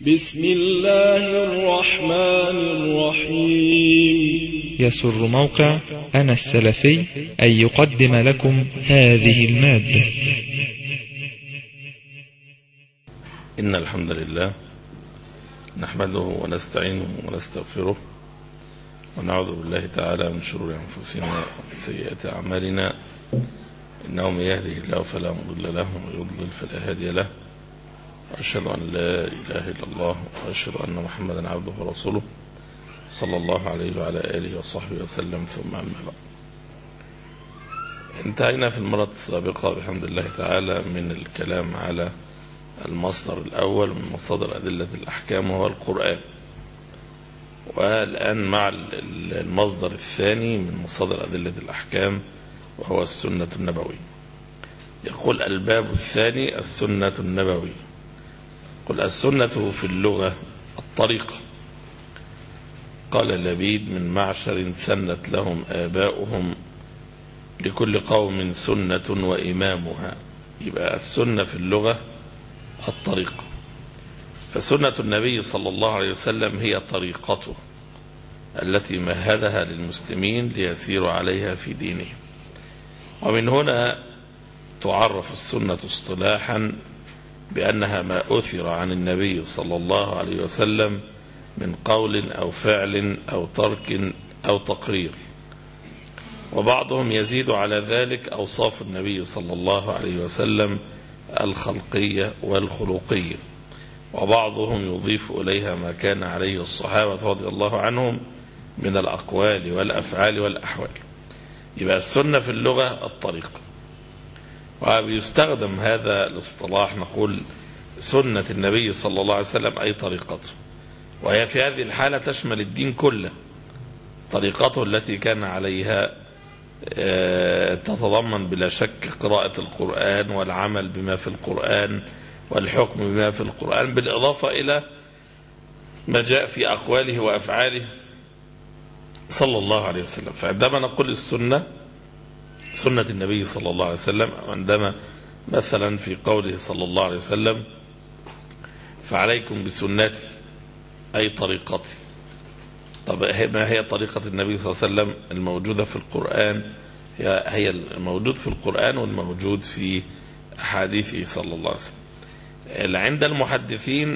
بسم الله الرحمن الرحيم يسر موقع أنا السلفي أن يقدم لكم هذه المادة إن الحمد لله نحمده ونستعينه ونستغفره ونعوذ بالله تعالى من شرور أنفسنا ومن سيئات أعمالنا إنه من يهده الله فلا مضل له ومن يضلل فلا هادي له وأشهد أن لا إله إلا الله وأشهد أن محمدا عبده ورسوله صلى الله عليه وعلى آله وصحبه وسلم ثم أما بعد انتهينا في المرة السابقة بحمد الله تعالى من الكلام على المصدر الأول من مصادر أدلة الأحكام وهو القرآن والآن مع المصدر الثاني من مصادر أدلة الأحكام وهو السنة النبوية يقول الباب الثاني السنة النبوية قل السنة في اللغة الطريقة قال لبيد من معشر سنت لهم آباؤهم لكل قوم سنة وإمامها يبقى السنة في اللغة الطريقة فسنة النبي صلى الله عليه وسلم هي طريقته التي مهدها للمسلمين ليسيروا عليها في دينهم ومن هنا تعرف السنة اصطلاحا بأنها ما أثر عن النبي صلى الله عليه وسلم من قول أو فعل أو ترك أو تقرير وبعضهم يزيد على ذلك أوصاف النبي صلى الله عليه وسلم الخلقية والخلقية وبعضهم يضيف إليها ما كان عليه الصحابة رضي الله عنهم من الأقوال والأفعال والأحوال يبقى السنة في اللغة الطريقة وبيستخدم هذا الاصطلاح نقول سنة النبي صلى الله عليه وسلم أي طريقته وهي في هذه الحالة تشمل الدين كله طريقته التي كان عليها تتضمن بلا شك قراءة القرآن والعمل بما في القرآن والحكم بما في القرآن بالإضافة إلى ما جاء في أقواله وأفعاله صلى الله عليه وسلم فعندما نقول السنة سنة النبي صلى الله عليه وسلم عندما مثلا في قوله صلى الله عليه وسلم فعليكم بسنتي أي طريقتي طب ما هي طريقة النبي صلى الله عليه وسلم الموجودة في القرآن هي هي الموجود في القرآن والموجود في أحاديثه صلى الله عليه وسلم عند المحدثين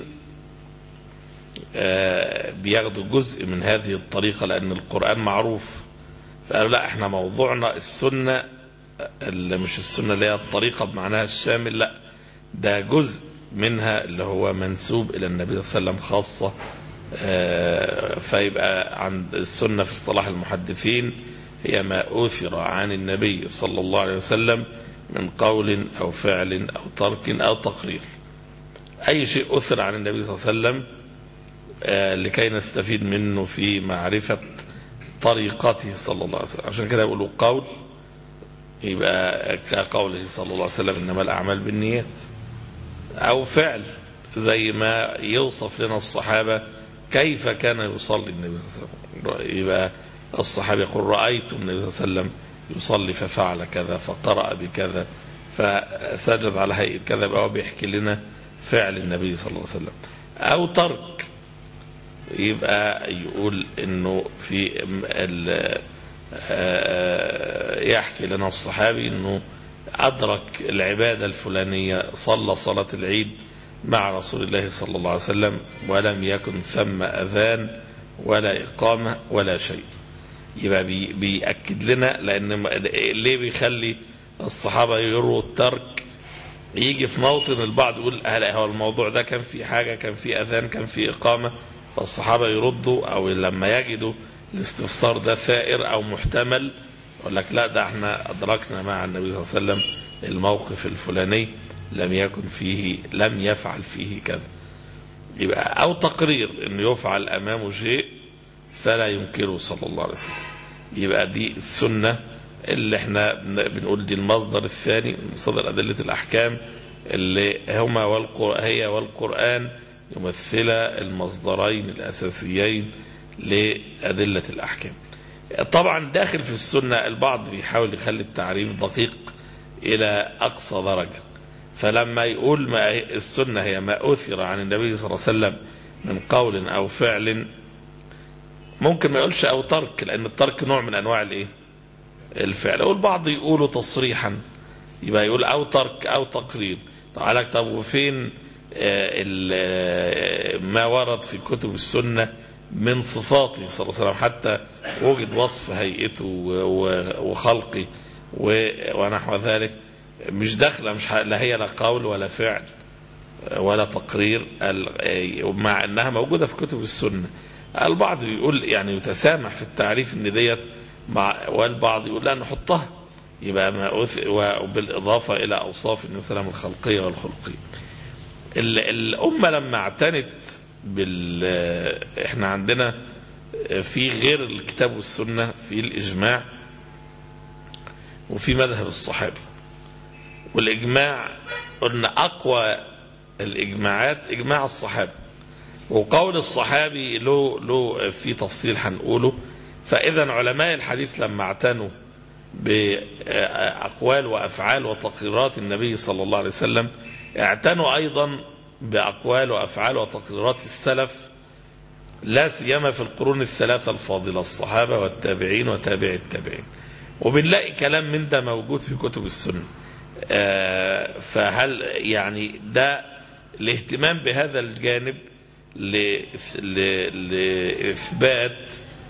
بياخدوا جزء من هذه الطريقة لأن القرآن معروف فقالوا لا احنا موضوعنا السنة اللي مش السنة اللي هي الطريقة بمعناها الشامل لا ده جزء منها اللي هو منسوب إلى النبي صلى الله عليه وسلم خاصة فيبقى عند السنة في اصطلاح المحدثين هي ما أثر عن النبي صلى الله عليه وسلم من قول أو فعل أو ترك أو تقرير أي شيء أثر عن النبي صلى الله عليه وسلم لكي نستفيد منه في معرفة طريقته صلى الله عليه وسلم عشان كده يقولوا قول يبقى كقوله صلى الله عليه وسلم إنما الأعمال بالنيات أو فعل زي ما يوصف لنا الصحابة كيف كان يصلي النبي صلى الله عليه وسلم يبقى الصحابة يقول رأيت النبي صلى الله عليه وسلم يصلي ففعل كذا فقرأ بكذا فسجد على هيئة كذا يبقى هو بيحكي لنا فعل النبي صلى الله عليه وسلم أو ترك يبقى يقول انه في يحكي لنا الصحابي انه ادرك العبادة الفلانية صلى صلاة العيد مع رسول الله صلى الله عليه وسلم ولم يكن ثم اذان ولا اقامة ولا شيء يبقى بي بيأكد لنا لان ليه بيخلي الصحابة يروا الترك يجي في موطن البعض يقول هو الموضوع ده كان في حاجة كان في اذان كان في اقامة فالصحابة يردوا أو لما يجدوا الاستفسار ده ثائر أو محتمل يقول لك لا ده احنا أدركنا مع النبي صلى الله عليه وسلم الموقف الفلاني لم يكن فيه لم يفعل فيه كذا يبقى أو تقرير أنه يفعل أمامه شيء فلا ينكره صلى الله عليه وسلم يبقى دي السنة اللي احنا بنقول دي المصدر الثاني من مصادر أدلة الأحكام اللي هما والقر... هي والقرآن يمثل المصدرين الأساسيين لأدلة الأحكام طبعا داخل في السنة البعض بيحاول يخلي التعريف دقيق إلى أقصى درجة فلما يقول ما السنة هي ما أثر عن النبي صلى الله عليه وسلم من قول أو فعل ممكن ما يقولش أو ترك لأن الترك نوع من أنواع الإيه الفعل والبعض يقوله تصريحا يبقى يقول أو ترك أو تقرير تعالى طب وفين ما ورد في كتب السنة من صفاته صلى الله عليه وسلم حتى وجد وصف هيئته وخلقه ونحو ذلك مش داخله مش لا هي لا قول ولا فعل ولا تقرير مع انها موجوده في كتب السنه البعض يقول يعني يتسامح في التعريف ان ديت مع والبعض يقول لا نحطها يبقى ما وبالاضافه الى اوصاف النبي صلى الله عليه وسلم الخلقيه والخلقيه. الامه لما اعتنت بال احنا عندنا في غير الكتاب والسنه في الاجماع وفي مذهب الصحابي والاجماع قلنا اقوى الاجماعات اجماع الصحابه وقول الصحابي له له في تفصيل هنقوله فاذا علماء الحديث لما اعتنوا باقوال وافعال وتقريرات النبي صلى الله عليه وسلم اعتنوا ايضا باقوال وافعال وتقريرات السلف لا سيما في القرون الثلاثه الفاضله الصحابه والتابعين وتابع التابعين وبنلاقي كلام من ده موجود في كتب السنه فهل يعني ده الاهتمام بهذا الجانب لإثبات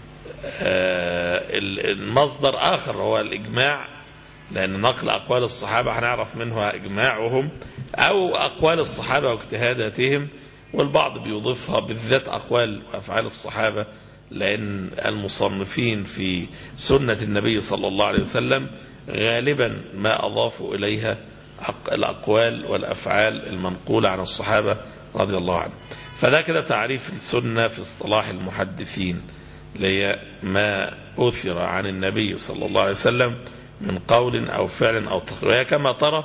المصدر آخر هو الإجماع لأن نقل أقوال الصحابة هنعرف منها إجماعهم أو أقوال الصحابة واجتهاداتهم والبعض بيضيفها بالذات أقوال وأفعال الصحابة لأن المصنفين في سنة النبي صلى الله عليه وسلم غالبا ما أضافوا إليها الأقوال والأفعال المنقولة عن الصحابة رضي الله عنهم فده كده تعريف السنة في اصطلاح المحدثين اللي هي ما أثر عن النبي صلى الله عليه وسلم من قول أو فعل أو تقرير وهي كما ترى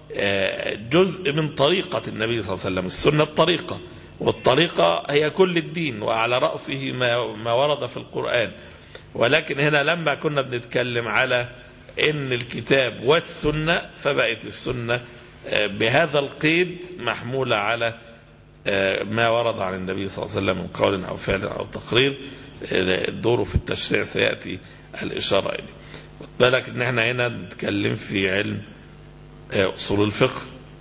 جزء من طريقة النبي صلى الله عليه وسلم السنة الطريقة والطريقة هي كل الدين وعلى رأسه ما, ما ورد في القرآن ولكن هنا لما كنا بنتكلم على ان الكتاب والسنة فبقت السنة بهذا القيد محمولة على ما ورد عن النبي صلى الله عليه وسلم من قول أو فعل أو تقرير دوره في التشريع سيأتي الإشارة إليه بالك ان احنا هنا نتكلم في علم أصول الفقه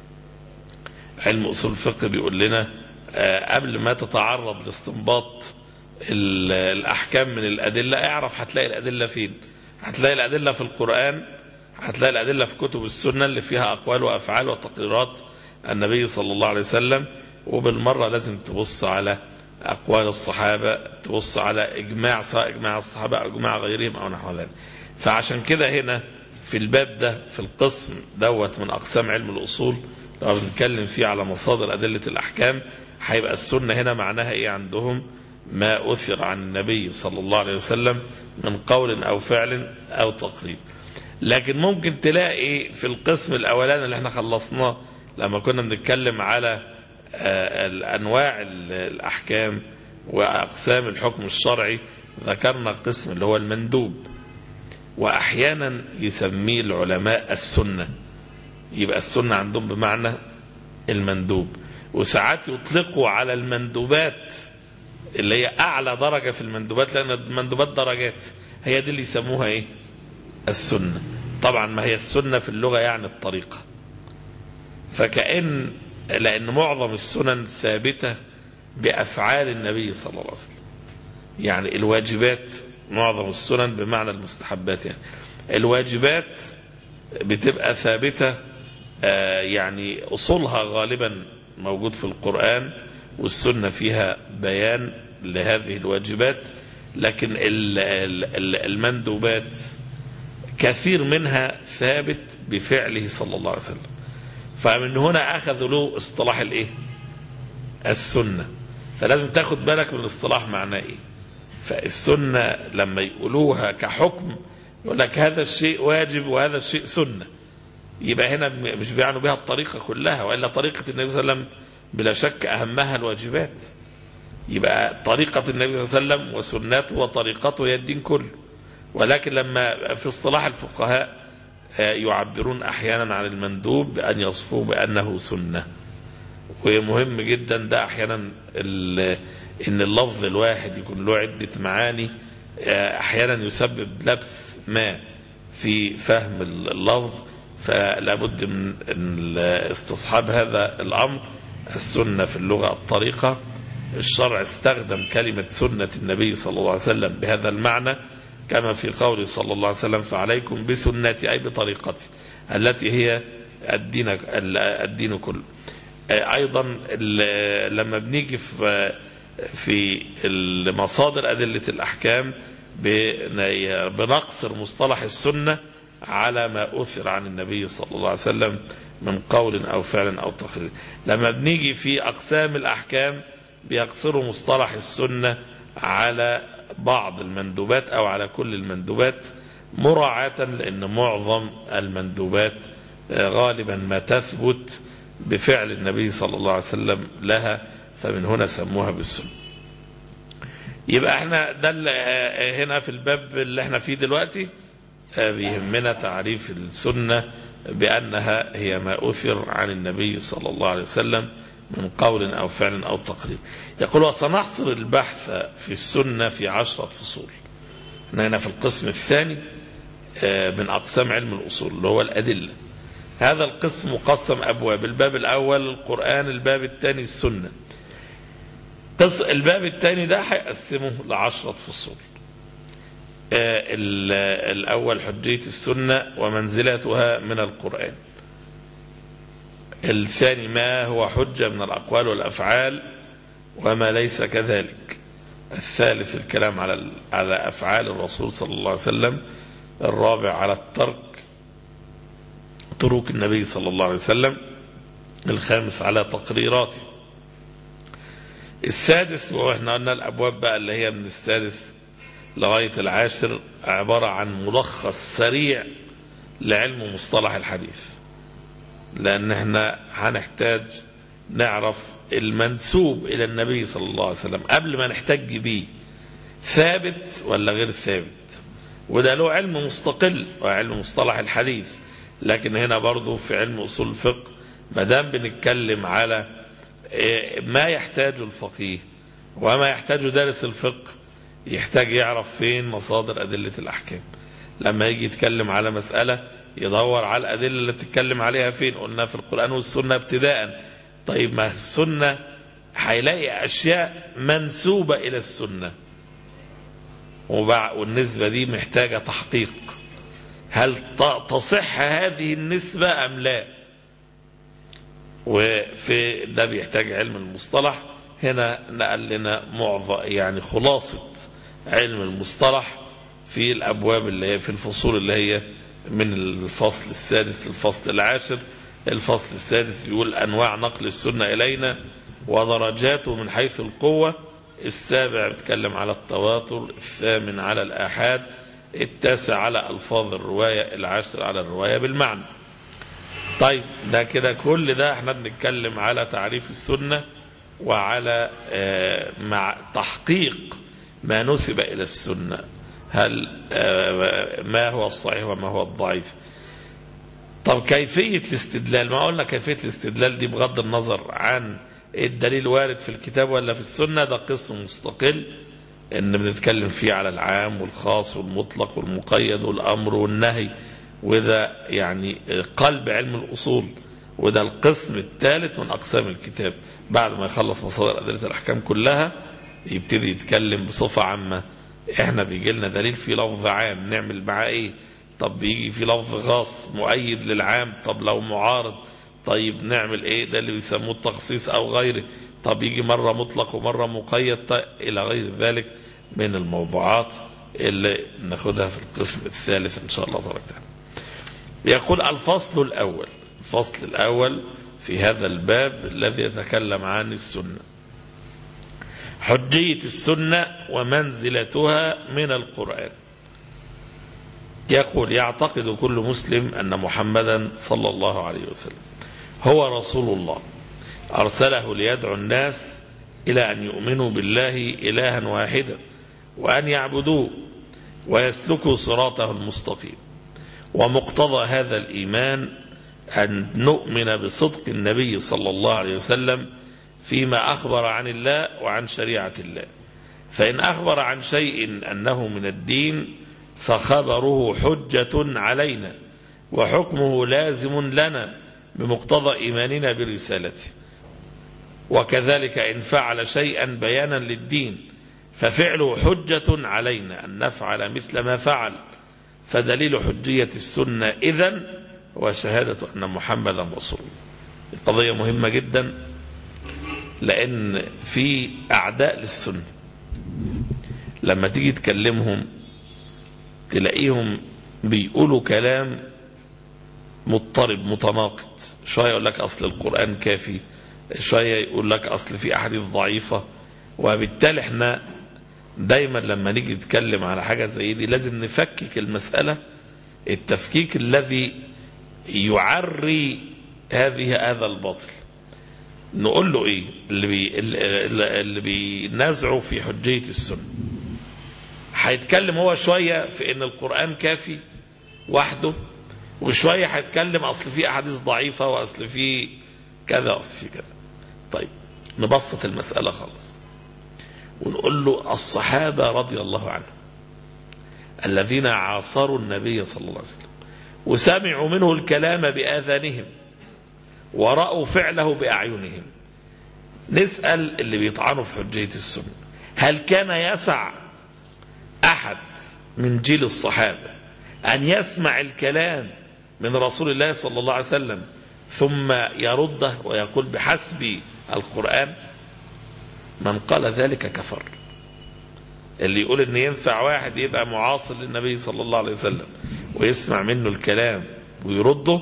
علم أصول الفقه بيقول لنا قبل ما تتعرض لاستنباط الأحكام من الأدلة اعرف هتلاقي الأدلة فين هتلاقي الأدلة في القرآن هتلاقي الأدلة في كتب السنة اللي فيها أقوال وأفعال وتقريرات النبي صلى الله عليه وسلم وبالمرة لازم تبص على أقوال الصحابة تبص على إجماع سواء إجماع الصحابة أو إجماع غيرهم أو نحو ذلك فعشان كده هنا في الباب ده في القسم دوت من أقسام علم الأصول لو بنتكلم فيه على مصادر أدلة الأحكام هيبقى السنة هنا معناها إيه عندهم ما أثر عن النبي صلى الله عليه وسلم من قول أو فعل أو تقرير لكن ممكن تلاقي في القسم الأولاني اللي احنا خلصناه لما كنا بنتكلم على أنواع الأحكام وأقسام الحكم الشرعي ذكرنا قسم اللي هو المندوب وأحيانا يسميه العلماء السنة يبقى السنة عندهم بمعنى المندوب وساعات يطلقوا على المندوبات اللي هي أعلى درجة في المندوبات لأن المندوبات درجات هي دي اللي يسموها إيه السنة طبعا ما هي السنة في اللغة يعني الطريقة فكأن لأن معظم السنن ثابتة بأفعال النبي صلى الله عليه وسلم يعني الواجبات معظم السنن بمعنى المستحبات يعني الواجبات بتبقى ثابتة يعني أصولها غالبا موجود في القرآن والسنة فيها بيان لهذه الواجبات لكن المندوبات كثير منها ثابت بفعله صلى الله عليه وسلم فمن هنا أخذوا له اصطلاح الايه السنة فلازم تاخد بالك من الاصطلاح معناه ايه فالسنة لما يقولوها كحكم يقول لك هذا الشيء واجب وهذا الشيء سنة يبقى هنا مش بيعنوا بها الطريقة كلها وإلا طريقة النبي صلى الله عليه وسلم بلا شك أهمها الواجبات يبقى طريقة النبي صلى الله عليه وسلم وسنته وطريقته هي الدين كله ولكن لما في اصطلاح الفقهاء يعبرون أحيانا عن المندوب بأن يصفوه بأنه سنة ومهم جدا ده أحيانا إن اللفظ الواحد يكون له عدة معاني أحيانا يسبب لبس ما في فهم اللفظ فلا بد من استصحاب هذا الأمر السنة في اللغة الطريقة الشرع استخدم كلمة سنة النبي صلى الله عليه وسلم بهذا المعنى كما في قوله صلى الله عليه وسلم فعليكم بسنتي أي بطريقتي التي هي الدين, الدين كله أيضا لما بنيجي في في مصادر أدلة الأحكام بنقصر مصطلح السنة على ما أثر عن النبي صلى الله عليه وسلم من قول أو فعل أو تقرير لما بنيجي في أقسام الأحكام بيقصروا مصطلح السنة على بعض المندوبات أو على كل المندوبات مراعاة لأن معظم المندوبات غالبا ما تثبت بفعل النبي صلى الله عليه وسلم لها فمن هنا سموها بالسنة يبقى احنا ده هنا في الباب اللي احنا فيه دلوقتي بيهمنا تعريف السنة بأنها هي ما أثر عن النبي صلى الله عليه وسلم من قول أو فعل أو تقرير يقول وسنحصر البحث في السنة في عشرة فصول احنا هنا في القسم الثاني من أقسام علم الأصول اللي هو الأدلة هذا القسم مقسم أبواب الباب الأول القرآن الباب الثاني السنة الباب الثاني ده هيقسمه لعشرة فصول الأول حجية السنة ومنزلتها من القرآن الثاني ما هو حجة من الأقوال والأفعال وما ليس كذلك الثالث الكلام على على أفعال الرسول صلى الله عليه وسلم الرابع على الترك طرق النبي صلى الله عليه وسلم الخامس على تقريراته السادس واحنا قلنا الابواب بقى اللي هي من السادس لغايه العاشر عباره عن ملخص سريع لعلم مصطلح الحديث لان احنا هنحتاج نعرف المنسوب الى النبي صلى الله عليه وسلم قبل ما نحتج بيه ثابت ولا غير ثابت وده له علم مستقل وعلم مصطلح الحديث لكن هنا برضو في علم اصول الفقه ما دام بنتكلم على ما يحتاجه الفقيه وما يحتاجه دارس الفقه يحتاج يعرف فين مصادر أدلة الأحكام لما يجي يتكلم على مسألة يدور على الأدلة اللي بتتكلم عليها فين قلنا في القرآن والسنة ابتداء طيب ما السنة هيلاقي أشياء منسوبة إلى السنة والنسبة دي محتاجة تحقيق هل تصح هذه النسبة أم لا وفي ده بيحتاج علم المصطلح هنا نقل لنا معظم يعني خلاصة علم المصطلح في الأبواب اللي هي في الفصول اللي هي من الفصل السادس للفصل العاشر الفصل السادس بيقول أنواع نقل السنة إلينا ودرجاته من حيث القوة السابع بيتكلم على التواتر الثامن على الآحاد التاسع على ألفاظ الرواية العاشر على الرواية بالمعنى طيب ده كده كل ده احنا بنتكلم على تعريف السنة وعلى مع تحقيق ما نسب إلى السنة هل ما هو الصحيح وما هو الضعيف طب كيفية الاستدلال ما قلنا كيفية الاستدلال دي بغض النظر عن الدليل وارد في الكتاب ولا في السنة ده قسم مستقل ان بنتكلم فيه على العام والخاص والمطلق والمقيد والامر والنهي وده يعني قلب علم الاصول وده القسم الثالث من اقسام الكتاب بعد ما يخلص مصادر ادله الاحكام كلها يبتدي يتكلم بصفه عامه احنا بيجي لنا دليل في لفظ عام نعمل معاه ايه طب بيجي في لفظ خاص مؤيد للعام طب لو معارض طيب نعمل ايه ده اللي بيسموه التخصيص او غيره طب يجي مرة مطلق ومرة مقيد طيب الى غير ذلك من الموضوعات اللي ناخدها في القسم الثالث ان شاء الله تبارك وتعالى يقول الفصل الاول الفصل الاول في هذا الباب الذي يتكلم عن السنه حجية السنة ومنزلتها من القرآن يقول يعتقد كل مسلم أن محمدا صلى الله عليه وسلم هو رسول الله أرسله ليدعو الناس إلى أن يؤمنوا بالله إلها واحدا وأن يعبدوه ويسلكوا صراطه المستقيم ومقتضى هذا الإيمان أن نؤمن بصدق النبي صلى الله عليه وسلم فيما أخبر عن الله وعن شريعة الله فإن أخبر عن شيء أنه من الدين فخبره حجة علينا وحكمه لازم لنا بمقتضى إيماننا برسالته وكذلك إن فعل شيئا بيانا للدين ففعله حجة علينا أن نفعل مثل ما فعل فدليل حجية السنة إذن هو شهادة أن محمدا رسول القضية مهمة جدا لأن في أعداء للسنة لما تيجي تكلمهم تلاقيهم بيقولوا كلام مضطرب متناقض شوية يقول لك أصل القرآن كافي شوية يقول لك أصل في أحاديث ضعيفة وبالتالي احنا دايما لما نيجي نتكلم على حاجة زي دي لازم نفكك المسألة التفكيك الذي يعري هذه هذا الباطل نقول له ايه اللي بي اللي بينازعوا في حجية السنة هيتكلم هو شوية في ان القرآن كافي وحده وشوية هيتكلم اصل في احاديث ضعيفة واصل في كذا اصل في كذا طيب نبسط المسألة خالص ونقول له الصحابة رضي الله عنهم الذين عاصروا النبي صلى الله عليه وسلم وسمعوا منه الكلام بآذانهم ورأوا فعله بأعينهم نسأل اللي بيطعنوا في حجية السنة هل كان يسع أحد من جيل الصحابة أن يسمع الكلام من رسول الله صلى الله عليه وسلم ثم يرده ويقول بحسب القرآن من قال ذلك كفر اللي يقول ان ينفع واحد يبقى معاصر للنبي صلى الله عليه وسلم ويسمع منه الكلام ويرده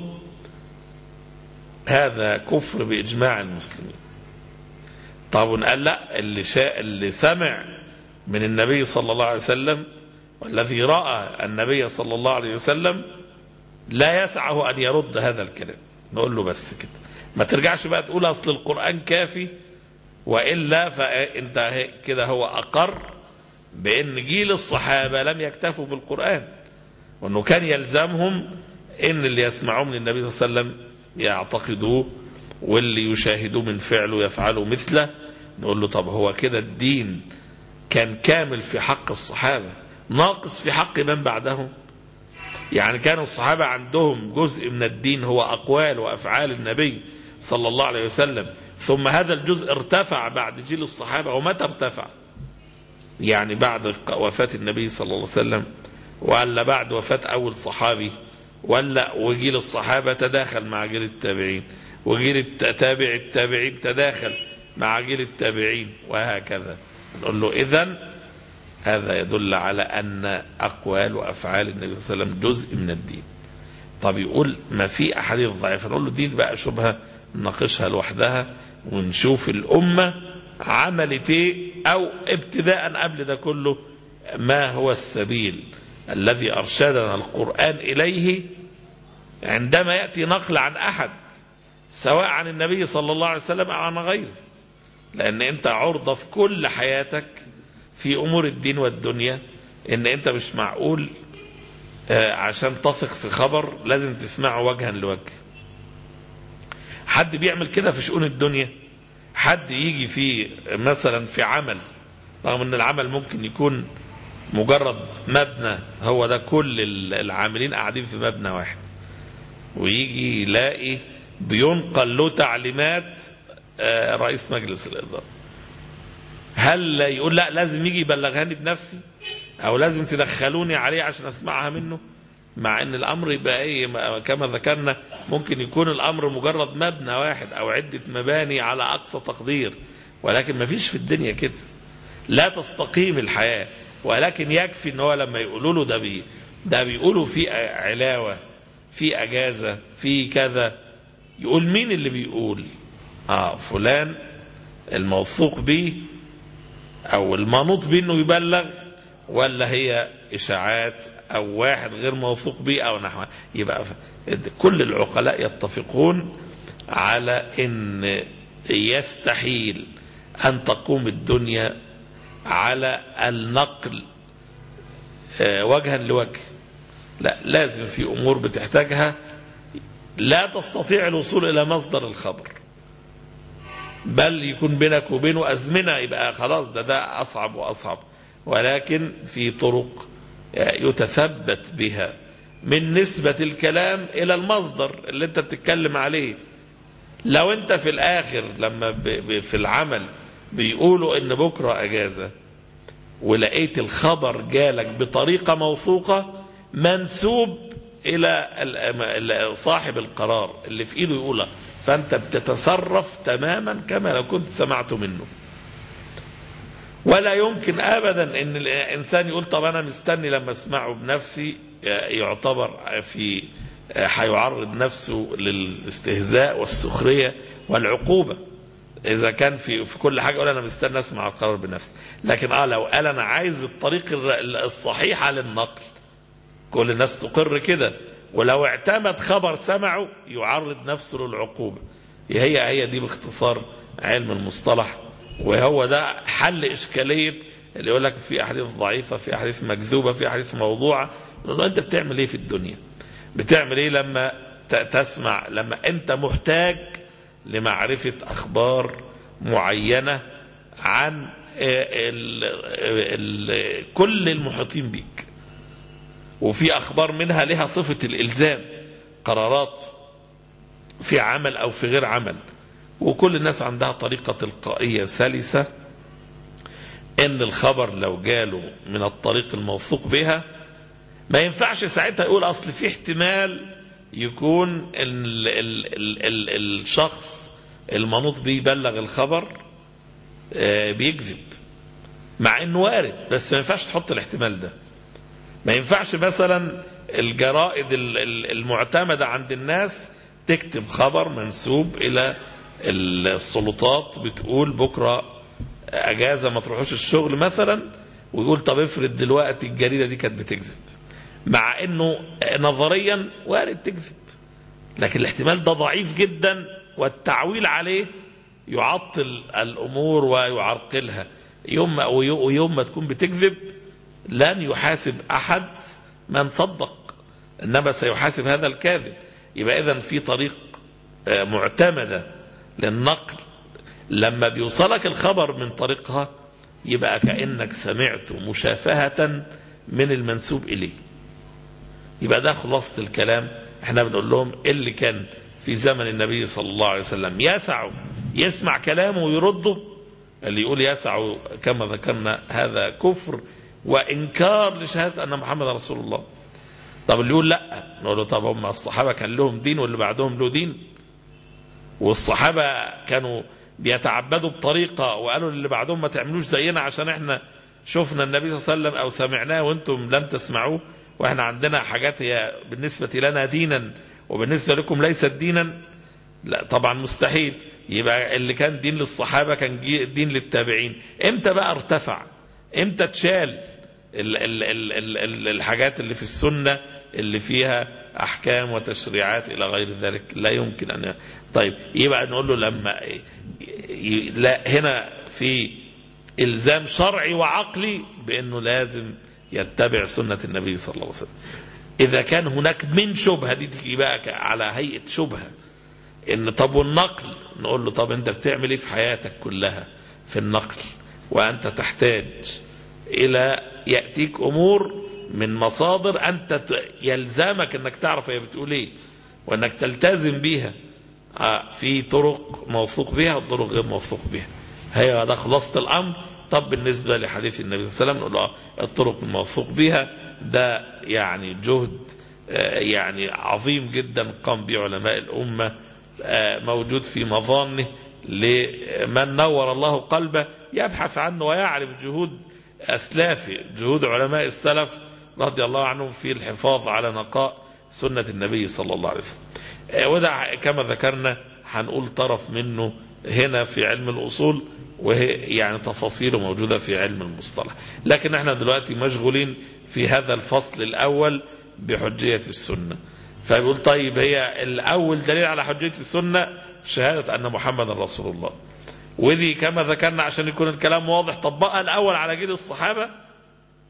هذا كفر بإجماع المسلمين طب قال لا اللي, شاء اللي سمع من النبي صلى الله عليه وسلم والذي رأى النبي صلى الله عليه وسلم لا يسعه أن يرد هذا الكلام نقول له بس كده ما ترجعش بقى تقول أصل القرآن كافي وإلا فأنت كده هو أقر بأن جيل الصحابة لم يكتفوا بالقرآن وأنه كان يلزمهم أن اللي يسمعوه من النبي صلى الله عليه وسلم يعتقدوه واللي يشاهدوه من فعله يفعلوا مثله نقول له طب هو كده الدين كان كامل في حق الصحابة ناقص في حق من بعدهم يعني كانوا الصحابة عندهم جزء من الدين هو أقوال وأفعال النبي صلى الله عليه وسلم ثم هذا الجزء ارتفع بعد جيل الصحابة ومتى ارتفع يعني بعد وفاة النبي صلى الله عليه وسلم ولا بعد وفاة أول صحابي ولا وجيل الصحابة تداخل مع جيل التابعين وجيل التابع التابعين تداخل مع جيل التابعين وهكذا نقول له إذن هذا يدل على أن أقوال وأفعال النبي صلى الله عليه وسلم جزء من الدين طب يقول ما في أحاديث ضعيفة نقول له دين بقى شبهة نناقشها لوحدها ونشوف الأمة عملت ايه أو ابتداء قبل ده كله ما هو السبيل الذي أرشدنا القرآن إليه عندما يأتي نقل عن أحد سواء عن النبي صلى الله عليه وسلم أو عن غيره لأن أنت عرضة في كل حياتك في أمور الدين والدنيا إن أنت مش معقول عشان تثق في خبر لازم تسمعه وجها لوجه حد بيعمل كده في شؤون الدنيا حد يجي في مثلا في عمل رغم ان العمل ممكن يكون مجرد مبنى هو ده كل العاملين قاعدين في مبنى واحد ويجي يلاقي بينقل له تعليمات رئيس مجلس الإدارة هل يقول لا لازم يجي يبلغهاني بنفسي او لازم تدخلوني عليه عشان اسمعها منه مع ان الامر يبقى ايه كما ذكرنا ممكن يكون الامر مجرد مبنى واحد او عدة مباني على اقصى تقدير ولكن ما فيش في الدنيا كده لا تستقيم الحياة ولكن يكفي ان هو لما يقولوا له ده بي ده بيقولوا في علاوة في اجازة في كذا يقول مين اللي بيقول اه فلان الموثوق به او المنوط به انه يبلغ ولا هي اشاعات او واحد غير موثوق به او نحو يبقى كل العقلاء يتفقون على ان يستحيل ان تقوم الدنيا على النقل وجها لوجه لا لازم في أمور بتحتاجها لا تستطيع الوصول إلى مصدر الخبر بل يكون بينك وبينه أزمنة يبقى خلاص ده ده أصعب وأصعب ولكن في طرق يتثبت بها من نسبة الكلام إلى المصدر اللي أنت بتتكلم عليه لو أنت في الآخر لما ب- ب- في العمل بيقولوا إن بكرة أجازة ولقيت الخبر جالك بطريقة موثوقة منسوب إلى ال- ال- صاحب القرار اللي في إيده يقولها فأنت بتتصرف تماما كما لو كنت سمعت منه ولا يمكن ابدا ان الانسان يقول طب انا مستني لما اسمعه بنفسي يعتبر في هيعرض نفسه للاستهزاء والسخريه والعقوبه اذا كان في في كل حاجه يقول انا مستني اسمع القرار بنفسي لكن اه لو قال انا عايز الطريق الر- الصحيحه للنقل كل الناس تقر كده ولو اعتمد خبر سمعه يعرض نفسه للعقوبه هي هي دي باختصار علم المصطلح وهو ده حل اشكاليه اللي يقول لك في احاديث ضعيفه في احاديث مكذوبه في احاديث موضوعه نقول له انت بتعمل ايه في الدنيا بتعمل ايه لما ت- تسمع لما انت محتاج لمعرفه اخبار معينه عن ال ال كل المحيطين بيك وفي اخبار منها لها صفه الالزام قرارات في عمل او في غير عمل وكل الناس عندها طريقه تلقائيه سلسه ان الخبر لو جاله من الطريق الموثوق بها ما ينفعش ساعتها يقول اصل في احتمال يكون ال ال ال ال الشخص المنوط بيه يبلغ الخبر آه، بيكذب مع انه وارد بس ما ينفعش تحط الاحتمال ده ما ينفعش مثلا الجرائد ال- ال- المعتمدة عند الناس تكتب خبر منسوب إلى السلطات بتقول بكرة أجازة ما تروحوش الشغل مثلا ويقول طب افرض دلوقتي الجريدة دي كانت بتكذب مع انه نظريا وارد تكذب لكن الاحتمال ده ضعيف جدا والتعويل عليه يعطل الامور ويعرقلها يوم ما ويوم ما تكون بتكذب لن يحاسب احد من صدق انما سيحاسب هذا الكاذب يبقى اذا في طريق آه، معتمده للنقل لما بيوصلك الخبر من طريقها يبقى كانك سمعت مشافهه من المنسوب اليه يبقى ده خلاصة الكلام احنا بنقول لهم اللي كان في زمن النبي صلى الله عليه وسلم يسع يسمع كلامه ويرده اللي يقول يسع كما ذكرنا هذا كفر وانكار لشهاده ان محمد رسول الله طب اللي يقول لا نقول له طب هم الصحابه كان لهم دين واللي بعدهم له دين والصحابه كانوا بيتعبدوا بطريقه وقالوا للي بعدهم ما تعملوش زينا عشان احنا شفنا النبي صلى الله عليه وسلم او سمعناه وانتم لم تسمعوه واحنا عندنا حاجات هي بالنسبه لنا دينا وبالنسبه لكم ليست دينا لا طبعا مستحيل يبقى اللي كان دين للصحابه كان جي- دين للتابعين امتى بقى ارتفع امتى اتشال ال ال ال ال ال الحاجات اللي في السنه اللي فيها احكام وتشريعات الى غير ذلك لا يمكن ان طيب يبقى نقول له لما ي- ي- لا هنا في الزام شرعي وعقلي بانه لازم يتبع سنه النبي صلى الله عليه وسلم اذا كان هناك من شبهه دي تيجي بقى ك- على هيئه شبهه ان طب والنقل نقول له طب انت بتعمل ايه في حياتك كلها في النقل وانت تحتاج الى ياتيك امور من مصادر انت ت- يلزمك انك تعرف هي بتقول ايه وانك تلتزم بيها آه، في طرق موثوق بها وطرق غير موثوق بها هي ده خلاصه الامر طب بالنسبه لحديث النبي صلى الله عليه وسلم نقول له آه، الطرق الموثوق بها ده يعني جهد آه، يعني عظيم جدا قام به علماء الامه آه، موجود في مظانه لمن نور الله قلبه يبحث عنه ويعرف جهود أسلافه جهود علماء السلف رضي الله عنهم في الحفاظ على نقاء سنة النبي صلى الله عليه وسلم آه، وده كما ذكرنا هنقول طرف منه هنا في علم الأصول وهي يعني تفاصيله موجودة في علم المصطلح لكن احنا دلوقتي مشغولين في هذا الفصل الأول بحجية السنة فبيقول طيب هي الأول دليل على حجية السنة شهادة أن محمد رسول الله ودي كما ذكرنا عشان يكون الكلام واضح طبقها الأول على جيل الصحابة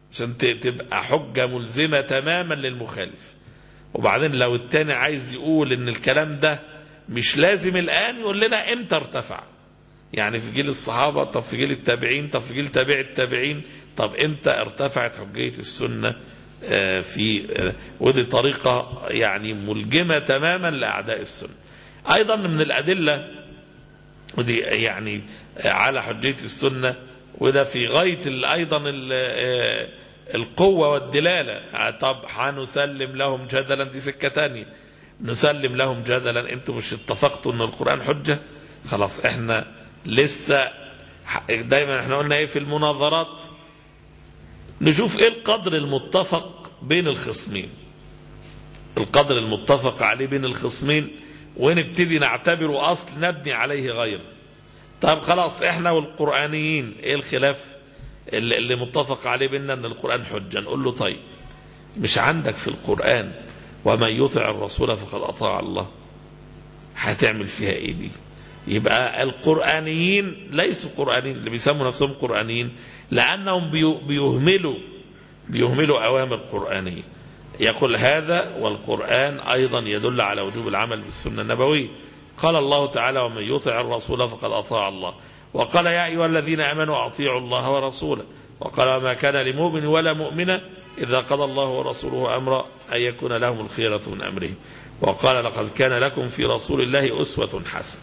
عشان ت- تبقى حجة ملزمة تماما للمخالف وبعدين لو التاني عايز يقول ان الكلام ده مش لازم الآن يقول لنا امتى ارتفع يعني في جيل الصحابة طب في جيل التابعين طب في جيل تابع التابعين طب امتى ارتفعت حجية السنة آه، في آه، ودي طريقة يعني ملجمة تماما لأعداء السنة أيضا من الأدلة ودي يعني على حجية السنة وده في غاية ال- أيضا ال- آه، القوة والدلالة آه، طب هنسلم لهم جدلا دي سكة تانية نسلم لهم جدلا انتم مش اتفقتوا ان القرآن حجة خلاص احنا لسه ح- دايما احنا قلنا ايه في المناظرات نشوف ايه القدر المتفق بين الخصمين القدر المتفق عليه بين الخصمين ونبتدي نعتبره اصل نبني عليه غيره طب خلاص احنا والقرآنيين ايه الخلاف اللي, اللي متفق عليه بيننا ان القرآن حجة نقول له طيب مش عندك في القرآن ومن يطع الرسول فقد أطاع الله هتعمل فيها ايه دي يبقى القرآنيين ليسوا قرآنيين اللي بيسموا نفسهم قرآنيين لأنهم بيو- بيهملوا بيهملوا أوامر قرآنية يقول هذا والقرآن أيضا يدل على وجوب العمل بالسنة النبوية قال الله تعالى ومن يطع الرسول فقد أطاع الله وقال يا أيها الذين آمنوا أطيعوا الله ورسوله وقال وما كان لمؤمن ولا مؤمنة إذا قضى الله ورسوله أمرا أن يكون لهم الخيرة من أمره وقال لقد كان لكم في رسول الله أسوة حسنة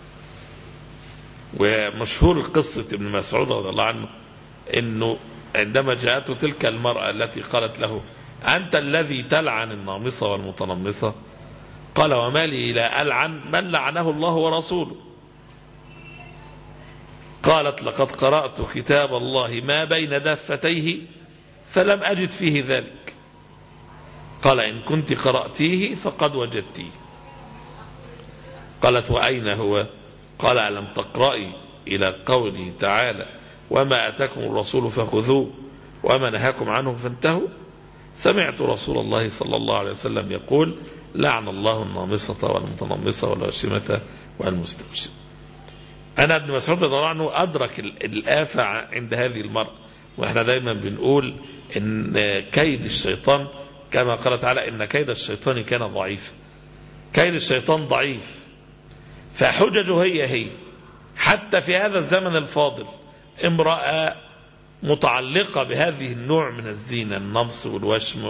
ومشهور قصة ابن مسعود رضي الله عنه انه عندما جاءته تلك المرأة التي قالت له أنت الذي تلعن النامصة والمتنمصة قال وما لي لا ألعن من لعنه الله ورسوله قالت لقد قرأت كتاب الله ما بين دفتيه فلم أجد فيه ذلك قال إن كنت قرأتيه فقد وجدتيه قالت وأين هو قال ألم تقرأي إلى قوله تعالى وما أتاكم الرسول فخذوه وما نهاكم عنه فانتهوا سمعت رسول الله صلى الله عليه وسلم يقول لعن الله النامصة والمتنمصة والواشمة والمستوشمة أنا ابن مسعود رضي الله عنه أدرك ال- الآفة عند هذه المرأة وإحنا دايما بنقول إن كيد الشيطان كما قال تعالى إن كيد الشيطان كان ضعيفا كيد الشيطان ضعيف فحججه هي هي حتى في هذا الزمن الفاضل امرأة متعلقة بهذه النوع من الزينة النمص والوشم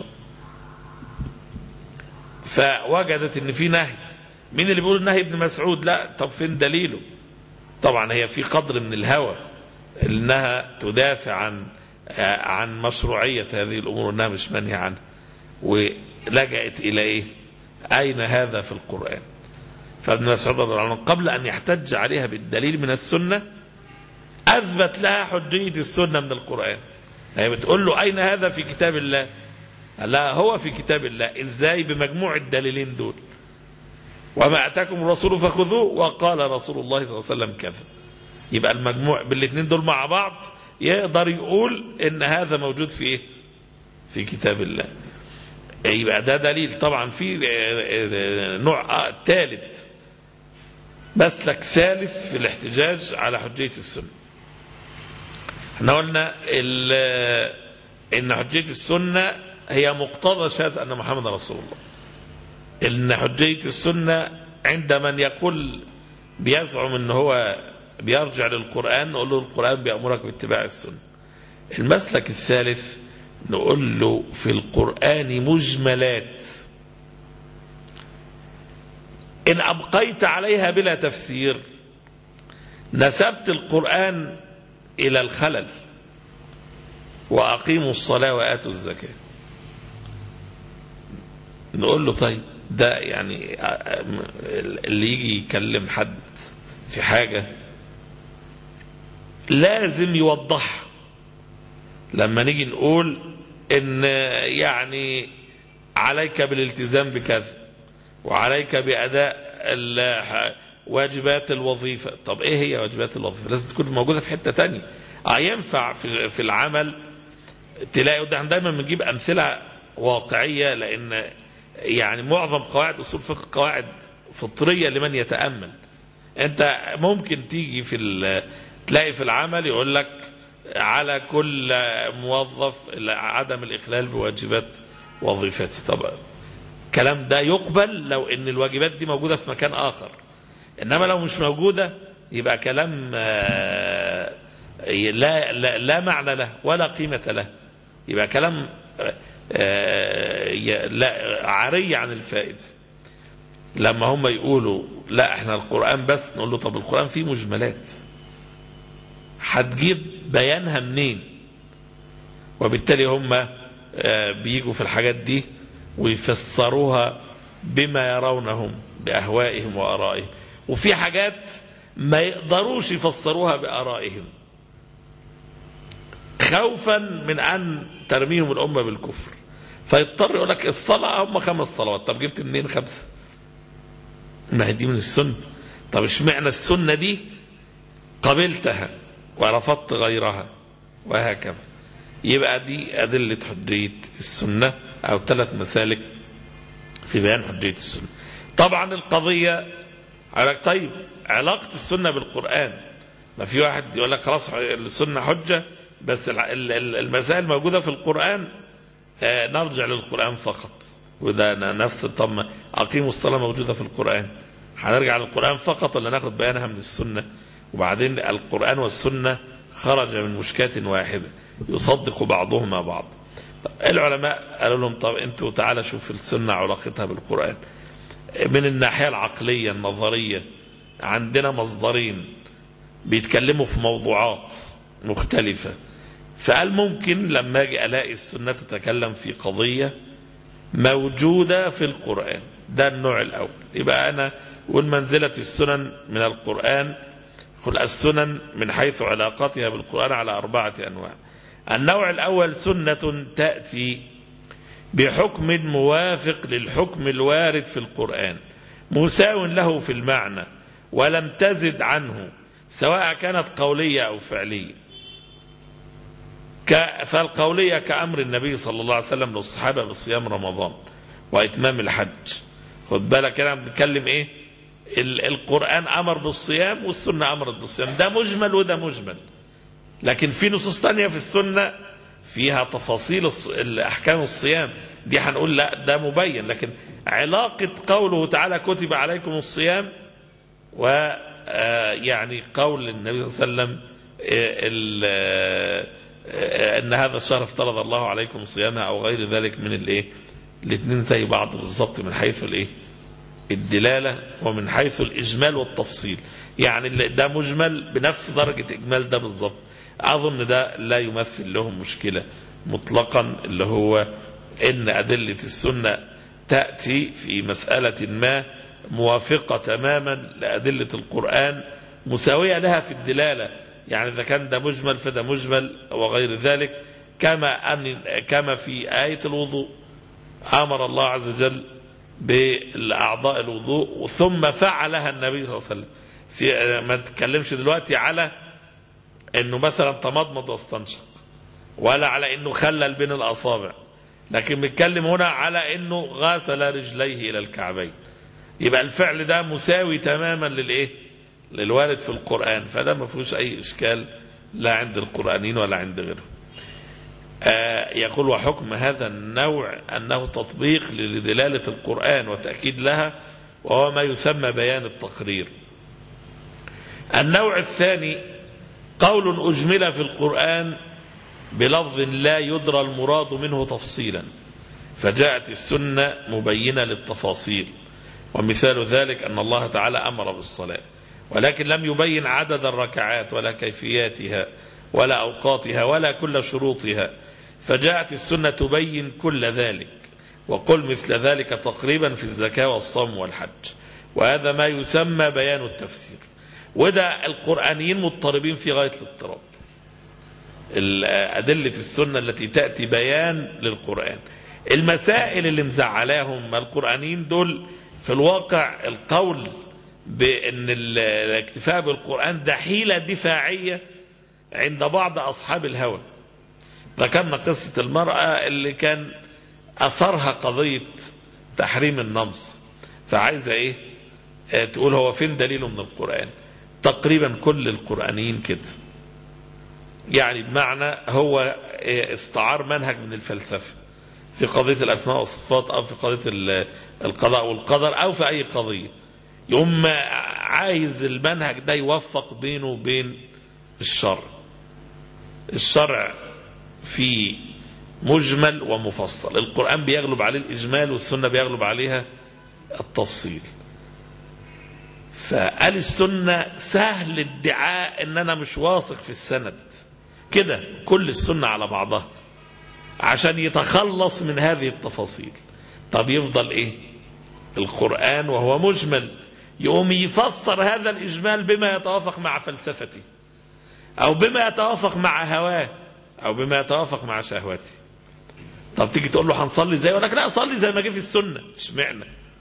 فوجدت ان في نهي مين اللي بيقول النهي ابن مسعود لا طب فين دليله طبعا هي في قدر من الهوى انها تدافع عن عن مشروعية هذه الامور انها مش منهي عنها ولجأت الى ايه اين هذا في القرآن فابن مسعود رضي الله عنه قبل ان يحتج عليها بالدليل من السنة اثبت لها حجية السنة من القرآن هي بتقول له اين هذا في كتاب الله لا هو في كتاب الله ازاي بمجموع الدليلين دول وما اتاكم الرسول فخذوه وقال رسول الله صلى الله عليه وسلم كذا يبقى المجموع بالاثنين دول مع بعض يقدر يقول ان هذا موجود في ايه في كتاب الله يبقى ده دليل طبعا في نوع ثالث مسلك ثالث في الاحتجاج على حجية السنة احنا قلنا ان حجية السنة هي مقتضى شهادة ان محمد رسول الله ان حجية السنة عند من يقول بيزعم ان هو بيرجع للقرآن نقول له القرآن بيأمرك باتباع السنة المسلك الثالث نقول له في القرآن مجملات إن أبقيت عليها بلا تفسير نسبت القرآن إلى الخلل وأقيموا الصلاة وآتوا الزكاة نقول له طيب ده يعني اللي يجي يكلم حد في حاجة لازم يوضحها لما نيجي نقول ان يعني عليك بالالتزام بكذا وعليك بأداء واجبات الوظيفة طب ايه هي واجبات الوظيفة لازم تكون موجودة في حتة تانية اه ينفع في, في العمل تلاقي ده دايما بنجيب امثلة واقعية لان يعني معظم قواعد اصول فقه قواعد فطرية لمن يتأمل انت ممكن تيجي في تلاقي في العمل يقول لك على كل موظف عدم الإخلال بواجبات وظيفته طبعا الكلام ده يقبل لو ان الواجبات دي موجودة في مكان آخر إنما لو مش موجودة يبقى كلام آه، لا, لا, لا معنى له ولا قيمة له يبقى كلام آه، ي- لا عاري عن الفائدة لما هم يقولوا لا احنا القرآن بس نقول له طب القرآن فيه مجملات هتجيب بيانها منين وبالتالي هم آه، بيجوا في الحاجات دي ويفسروها بما يرونهم بأهوائهم وآرائهم وفي حاجات ما يقدروش يفسروها بآرائهم خوفا من أن ترميهم الأمة بالكفر فيضطر يقول لك الصلاة هم خمس صلوات طب جبت منين خمسة ما هي دي من السنة طب اشمعنى السنة دي قبلتها ورفضت غيرها وهكذا يبقى دي أدلة حجية السنة أو ثلاث مسالك في بيان حجية السنة طبعا القضية على طيب علاقة السنة بالقرآن ما في واحد يقول لك خلاص السنة حجة بس الع- ال- ال- المسائل موجودة في القرآن آه، نرجع للقرآن فقط وده ن- نفس طب ما أقيموا الصلاة موجودة في القرآن هنرجع للقرآن فقط ولا ناخد بيانها من السنة وبعدين القرآن والسنة خرج من مشكاة واحدة يصدق بعضهما بعض طب العلماء قالوا لهم طب انتوا تعالى شوف السنة علاقتها بالقرآن من الناحية العقلية النظرية عندنا مصدرين بيتكلموا في موضوعات مختلفة فقال ممكن لما اجي الاقي السنة تتكلم في قضية موجودة في القرآن ده النوع الأول يبقى أنا والمنزلة السنن من القرآن قل السنن من حيث علاقتها بالقرآن على أربعة أنواع النوع الأول سنة تأتي بحكم موافق للحكم الوارد في القرآن مساو له في المعنى ولم تزد عنه سواء كانت قولية أو فعلية ك- فالقولية كأمر النبي صلى الله عليه وسلم للصحابة بصيام رمضان وإتمام الحج خد بالك أنا بنتكلم إيه ال- القرآن أمر بالصيام والسنة أمرت بالصيام ده مجمل وده مجمل لكن في نصوص تانية في السنة فيها تفاصيل الص- الأحكام الصيام دي هنقول لا ده مبين لكن علاقة قوله تعالى كتب عليكم الصيام ويعني قول النبي صلى الله عليه وسلم آه، ال- آه، آه، ان هذا الشهر افترض الله عليكم صيامه او غير ذلك من الايه الاثنين زي بعض بالظبط من حيث الايه الدلاله ومن حيث الاجمال والتفصيل يعني اللي- ده مجمل بنفس درجه اجمال ده بالظبط اظن ده لا يمثل لهم مشكله مطلقا اللي هو ان ادله السنه تاتي في مساله ما موافقه تماما لادله القران مساويه لها في الدلاله يعني اذا كان ده مجمل فده مجمل وغير ذلك كما ان كما في ايه الوضوء امر الله عز وجل بالاعضاء الوضوء ثم فعلها النبي صلى الله عليه وسلم سي- ما نتكلمش دلوقتي على انه مثلا تمضمض واستنشق ولا على انه خلل بين الاصابع لكن بنتكلم هنا على انه غسل رجليه الى الكعبين يبقى الفعل ده مساوي تماما للايه للوارد في القران فده ما فيهوش اي اشكال لا عند القرانيين ولا عند غيرهم آه يقول وحكم هذا النوع انه تطبيق لدلاله القران وتاكيد لها وهو ما يسمى بيان التقرير النوع الثاني قول اجمل في القران بلفظ لا يدرى المراد منه تفصيلا فجاءت السنه مبينه للتفاصيل ومثال ذلك ان الله تعالى امر بالصلاه ولكن لم يبين عدد الركعات ولا كيفياتها ولا اوقاتها ولا كل شروطها فجاءت السنه تبين كل ذلك وقل مثل ذلك تقريبا في الزكاه والصوم والحج وهذا ما يسمى بيان التفسير وده القرانيين مضطربين في غايه الاضطراب أدلة السنة التي تأتي بيان للقرآن المسائل اللي مزعلاهم القرآنيين دول في الواقع القول بأن ال- الاكتفاء بالقرآن ده حيلة دفاعية عند بعض أصحاب الهوى ذكرنا قصة المرأة اللي كان أثرها قضية تحريم النمص فعايزة إيه آه، تقول هو فين دليله من القرآن تقريبا كل القرآنيين كده يعني بمعنى هو استعار منهج من الفلسفة في قضية الأسماء والصفات أو في قضية القضاء والقدر أو في أي قضية يقوم عايز المنهج ده يوفق بينه وبين الشرع الشرع في مجمل ومفصل القرآن بيغلب عليه الإجمال والسنة بيغلب عليها التفصيل فقال السنة سهل ادعاء ان انا مش واثق في السند كده كل السنة على بعضها عشان يتخلص من هذه التفاصيل طب يفضل ايه القرآن وهو مجمل يقوم يفسر هذا الإجمال بما يتوافق مع فلسفتي أو بما يتوافق مع هواه أو بما يتوافق مع شهوتي طب تيجي تقول له هنصلي ازاي يقول لك لا صلي زي ما جه في السنة اشمعنى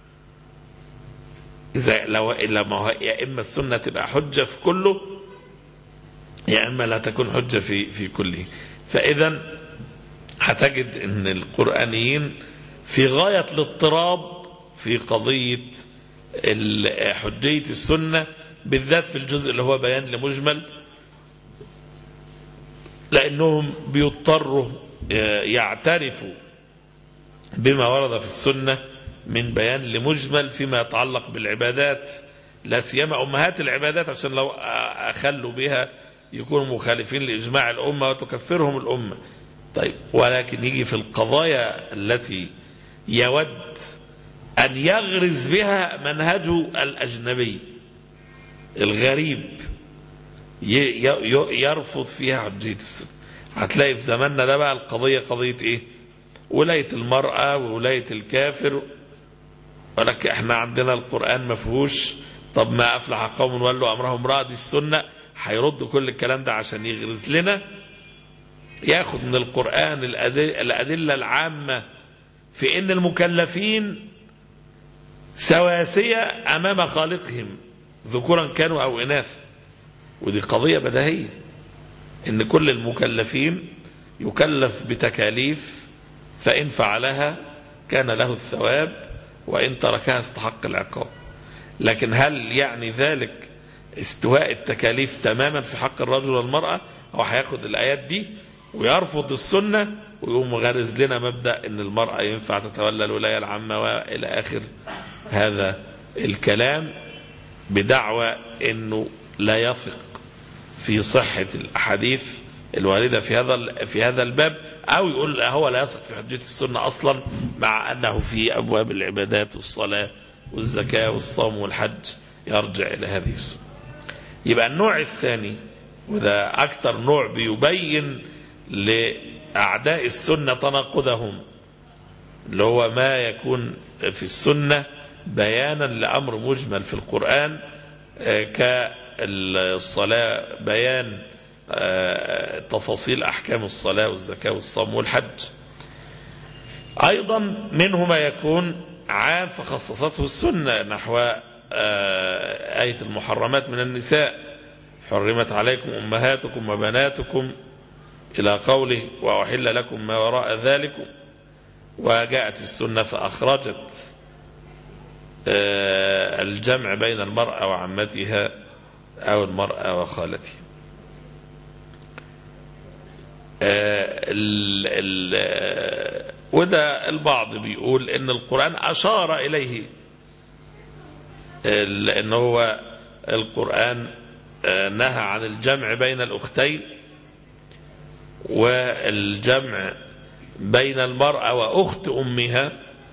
إذا لو لما هو يا إما السنة تبقى حجة في كله يا إما لا تكون حجة في في كله فإذا هتجد أن القرآنيين في غاية الاضطراب في قضية حجية السنة بالذات في الجزء اللي هو بيان لمجمل لأنهم بيضطروا يعترفوا بما ورد في السنة من بيان لمجمل فيما يتعلق بالعبادات لا سيما أمهات العبادات عشان لو أخلوا بها يكونوا مخالفين لإجماع الأمة وتكفرهم الأمة طيب ولكن يجي في القضايا التي يود أن يغرز بها منهجه الأجنبي الغريب يرفض فيها حجية السنة هتلاقي في زماننا ده بقى القضية قضية ايه ولاية المرأة وولاية الكافر ولك احنا عندنا القرآن مفهوش طب ما أفلح قوم ولوا أمرهم امرأة دي السنة هيرد كل الكلام ده عشان يغرز لنا ياخد من القرآن الأدلة العامة في ان المكلفين سواسية أمام خالقهم ذكورا كانوا أو إناث ودي قضية بديهية إن كل المكلفين يكلف بتكاليف فإن فعلها كان له الثواب وإن تركها استحق العقاب لكن هل يعني ذلك استواء التكاليف تماما في حق الرجل والمرأة هو هياخد الآيات دي ويرفض السنة ويقوم غارز لنا مبدأ ان المرأة ينفع تتولى الولاية العامة وإلى آخر هذا الكلام بدعوى انه لا يثق في صحة الأحاديث الواردة في هذا في هذا الباب أو يقول هو لا يثق في حجية السنة أصلا مع أنه في أبواب العبادات والصلاة والزكاة والصوم والحج يرجع إلى هذه السنة يبقى النوع الثاني وده أكثر نوع بيبين لأعداء السنة تناقضهم اللي هو ما يكون في السنة بيانا لأمر مجمل في القرآن كالصلاة بيان تفاصيل أحكام الصلاة والزكاة والصوم والحج أيضا منه ما يكون عام فخصصته السنة نحو آية المحرمات من النساء حرمت عليكم أمهاتكم وبناتكم إلى قوله وأحل لكم ما وراء ذلكم وجاءت السنة فأخرجت الجمع بين المرأة وعمتها أو المرأة وخالتها ال ال وده البعض بيقول ان القرآن أشار إليه لأن هو القرآن نهى عن الجمع بين الأختين والجمع بين المرأة وأخت أمها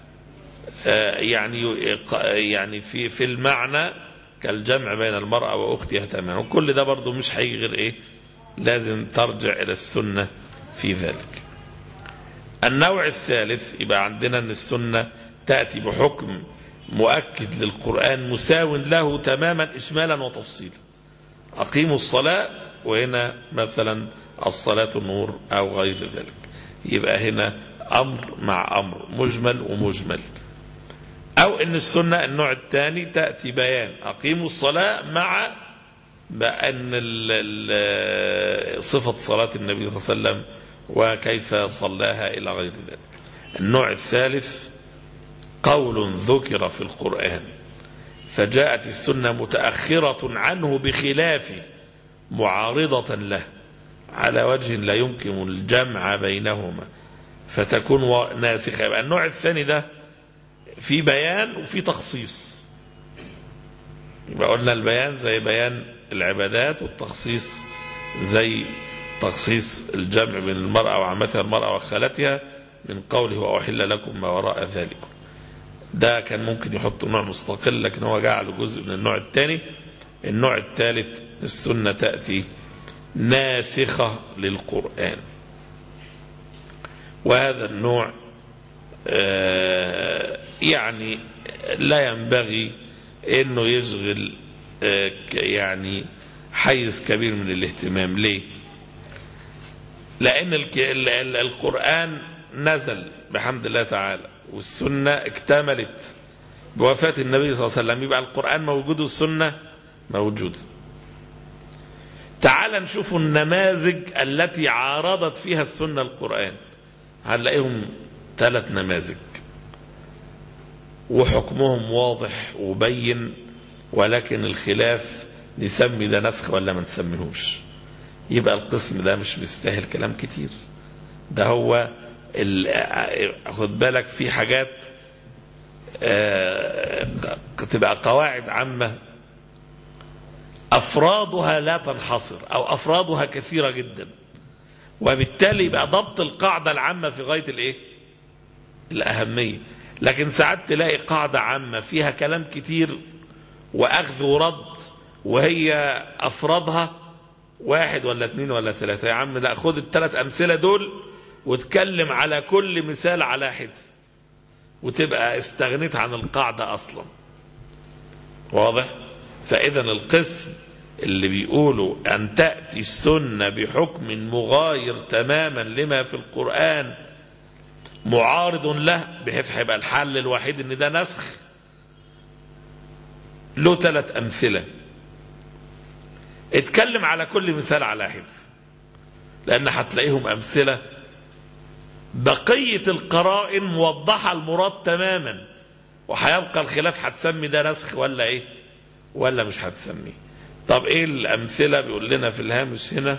يعني يعني في في المعنى كالجمع بين المرأة وأختها تماما وكل ده برضه مش هيجي غير إيه لازم ترجع إلى السنة في ذلك النوع الثالث يبقى عندنا أن السنة تأتي بحكم مؤكد للقرآن مساو له تماما إجمالا وتفصيلا أقيموا الصلاة وهنا مثلا الصلاة النور أو غير ذلك يبقى هنا أمر مع أمر مجمل ومجمل أو أن السنة النوع الثاني تأتي بيان أقيموا الصلاة مع بأن صفة صلاة النبي صلى الله عليه وسلم وكيف صلاها إلى غير ذلك النوع الثالث قول ذكر في القرآن فجاءت السنة متأخرة عنه بخلافه معارضة له على وجه لا يمكن الجمع بينهما فتكون و- ناسخة يبقى النوع الثاني ده في بيان وفي تخصيص يبقى قلنا البيان زي بيان العبادات والتخصيص زي تخصيص الجمع بين المرأة وعمتها المرأة وخالتها من قوله وأحل لكم ما وراء ذلكم ده كان ممكن يحط نوع مستقل لكن هو جعله جزء من النوع الثاني النوع الثالث السنة تأتي ناسخة للقرآن وهذا النوع آه، يعني لا ينبغي انه يشغل آه، ك- يعني حيز كبير من الاهتمام ليه لان الك- ال- ال- القرآن نزل بحمد الله تعالى والسنة اكتملت بوفاة النبي صلى الله عليه وسلم يبقى القرآن موجود والسنة موجود تعال نشوف النماذج التي عارضت فيها السنة القرآن هنلاقيهم ثلاث نماذج وحكمهم واضح وبين ولكن الخلاف نسمي ده نسخ ولا ما نسميهوش يبقى القسم ده مش مستاهل كلام كتير ده هو ال- خد بالك في حاجات آه، تبقى قواعد عامة أفرادها لا تنحصر أو أفرادها كثيرة جدا وبالتالي يبقى ضبط القاعدة العامة في غاية الإيه؟ الأهمية لكن ساعات تلاقي قاعدة عامة فيها كلام كتير وأخذ ورد وهي أفرادها واحد ولا اثنين ولا ثلاثة يا عم لا خد الثلاث أمثلة دول واتكلم على كل مثال على حد وتبقى استغنيت عن القاعدة أصلا واضح فإذا القسم اللي بيقولوا أن تأتي السنة بحكم مغاير تماما لما في القرآن معارض له بحيث هيبقى الحل الوحيد ان ده نسخ له ثلاث أمثلة اتكلم على كل مثال على حد لأن هتلاقيهم أمثلة بقية القرائن موضحة المراد تماما وهيبقى الخلاف هتسمي ده نسخ ولا ايه ولا مش هتسميه طب ايه الامثله بيقول لنا في الهامش هنا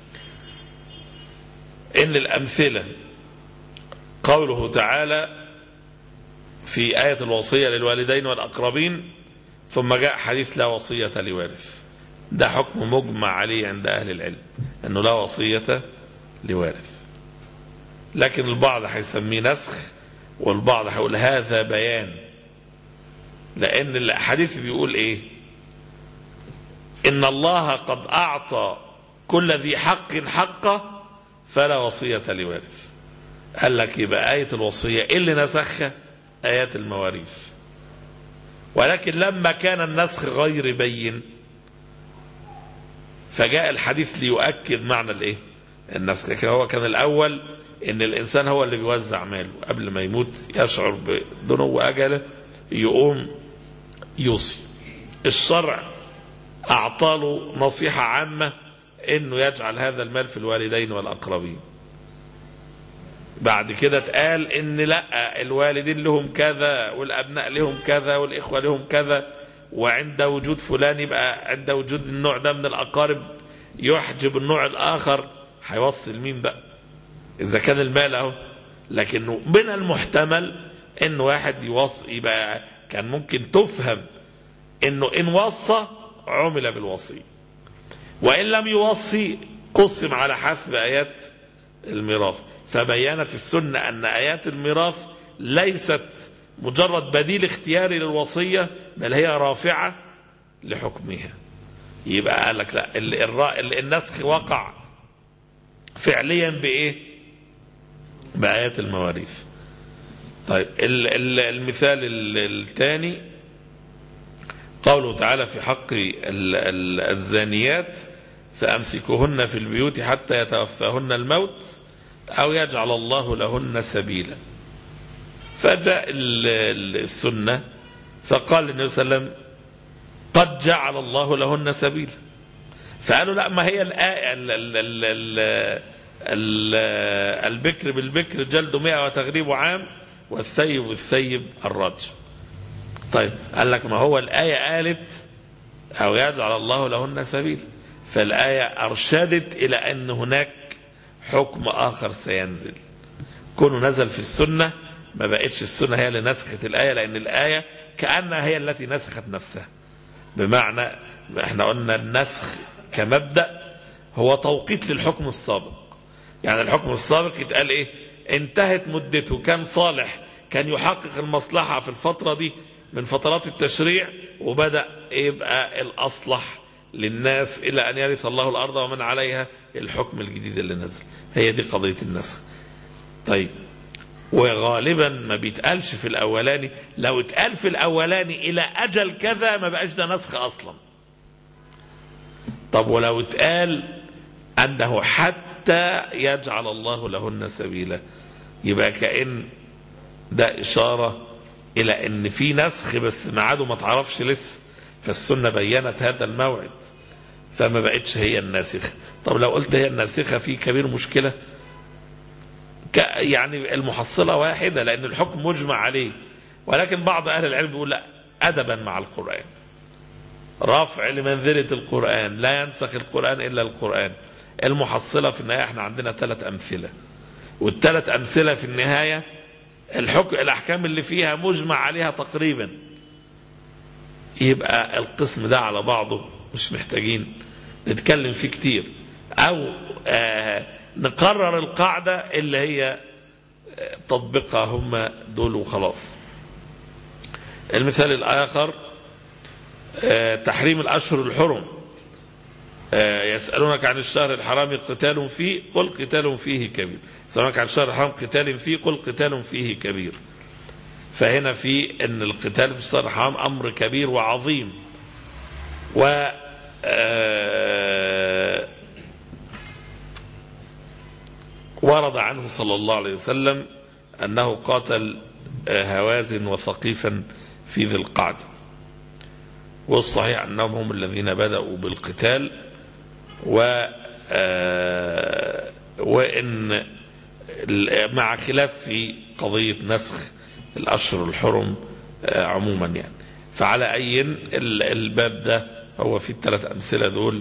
ان الامثله قوله تعالى في آية الوصية للوالدين والأقربين ثم جاء حديث لا وصية لوارث ده حكم مجمع عليه عند أهل العلم أنه لا وصية لوارث لكن البعض هيسميه نسخ والبعض هيقول هذا بيان لأن الحديث بيقول إيه إن الله قد أعطى كل ذي حق حقه فلا وصية لوارث قال لك يبقى آية الوصية إيه اللي نسخها آيات المواريث ولكن لما كان النسخ غير بين فجاء الحديث ليؤكد معنى الايه النسخ لكن هو كان الاول ان الانسان هو اللي بيوزع ماله قبل ما يموت يشعر بدنو اجله يقوم يوصي الشرع اعطاله نصيحه عامه انه يجعل هذا المال في الوالدين والاقربين بعد كده اتقال ان لا الوالدين لهم كذا والابناء لهم كذا والاخوه لهم كذا وعند وجود فلان يبقى عند وجود النوع ده من الاقارب يحجب النوع الاخر هيوصل مين بقى اذا كان المال اهو لكنه من المحتمل ان واحد يوصي يبقى كان ممكن تفهم انه ان وصى عمل بالوصي وان لم يوصي قسم على حسب ايات الميراث فبينت السنة أن آيات الميراث ليست مجرد بديل اختياري للوصية بل هي رافعة لحكمها يبقى قال لك لا ال- الر- ال- النسخ وقع فعليا بإيه بآيات المواريث طيب ال- ال- المثال الثاني قوله تعالى في حق ال- ال- الزانيات فأمسكوهن في البيوت حتى يتوفاهن الموت أو يجعل الله لهن سبيلا فجاء ال- ال- السنة فقال النبي صلى الله عليه وسلم قد جعل الله لهن سبيلا فقالوا لا ما هي الآية ال ال ال ال ال البكر بالبكر جلد مئة وتغريب عام والثيب بالثيب الرجم طيب قال لك ما هو الآية قالت أو يجعل الله لهن سبيل فالآية أرشدت إلى أن هناك حكم آخر سينزل كونه نزل في السنة ما بقتش السنة هي اللي نسخت الآية لأن الآية كأنها هي التي نسخت نفسها بمعنى احنا قلنا النسخ كمبدأ هو توقيت للحكم السابق يعني الحكم السابق يتقال ايه انتهت مدته كان صالح كان يحقق المصلحة في الفترة دي من فترات التشريع وبدأ يبقى الأصلح للناس إلى أن يرث الله الأرض ومن عليها الحكم الجديد اللي نزل هي دي قضية النسخ طيب وغالبا ما بيتقالش في الأولاني لو اتقال في الأولاني إلى أجل كذا ما بقاش ده نسخ أصلا طب ولو اتقال أنه حتى يجعل الله لهن سبيلا يبقى كأن ده إشارة إلى أن في نسخ بس ميعاده ما تعرفش لسه فالسنة بينت هذا الموعد فما بقتش هي الناسخة طب لو قلت هي الناسخة في كبير مشكلة يعني المحصلة واحدة لأن الحكم مجمع عليه ولكن بعض أهل العلم بيقول لا أدبا مع القرآن رفع لمنزلة القرآن لا ينسخ القرآن إلا القرآن المحصلة في النهاية احنا عندنا ثلاث أمثلة والثلاث أمثلة في النهاية الحكم الأحكام اللي فيها مجمع عليها تقريبا يبقى القسم ده على بعضه مش محتاجين نتكلم فيه كتير أو آه نقرر القاعدة اللي هي تطبيقها هم دول وخلاص المثال الآخر تحريم الأشهر الحرم يسألونك عن الشهر الحرام قتال فيه قل قتال فيه كبير يسألونك عن الشهر الحرام قتال فيه قل قتال فيه كبير فهنا في أن القتال في الشهر الحرام أمر كبير وعظيم و ورد عنه صلى الله عليه وسلم أنه قاتل هوازن وثقيفا في ذي القعدة والصحيح أنهم هم الذين بدأوا بالقتال و وإن مع خلاف في قضية نسخ الأشهر الحرم عموما يعني فعلى أي الباب ده هو في الثلاث أمثلة دول